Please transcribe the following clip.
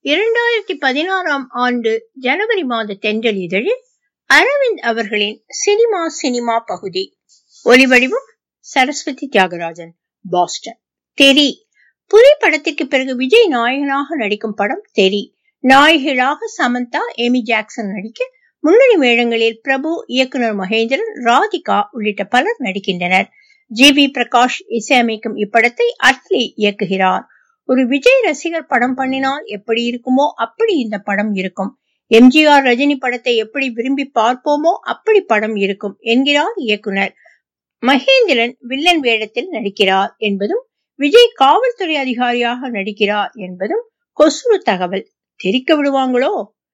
இரண்டாயிரத்தி பதினாறாம் ஆண்டு ஜனவரி மாத தென்றல் இதழில் அரவிந்த் அவர்களின் சினிமா சினிமா பகுதி ஒலிவடிவம் சரஸ்வதி தியாகராஜன் பாஸ்டன் தெரி புலி படத்திற்கு பிறகு விஜய் நாயகனாக நடிக்கும் படம் தெரி நாயகிகளாக சமந்தா எமி ஜாக்சன் நடிக்க முன்னணி வேடங்களில் பிரபு இயக்குனர் மகேந்திரன் ராதிகா உள்ளிட்ட பலர் நடிக்கின்றனர் ஜி வி பிரகாஷ் இசையமைக்கும் இப்படத்தை அட்லி இயக்குகிறார் ஒரு விஜய் ரசிகர் படம் பண்ணினால் எப்படி இருக்குமோ அப்படி இந்த படம் இருக்கும் எம்ஜிஆர் ரஜினி படத்தை எப்படி விரும்பி பார்ப்போமோ அப்படி படம் இருக்கும் என்கிறார் இயக்குனர் மகேந்திரன் வில்லன் வேடத்தில் நடிக்கிறார் என்பதும் விஜய் காவல்துறை அதிகாரியாக நடிக்கிறார் என்பதும் கொசுறு தகவல் தெரிக்க விடுவாங்களோ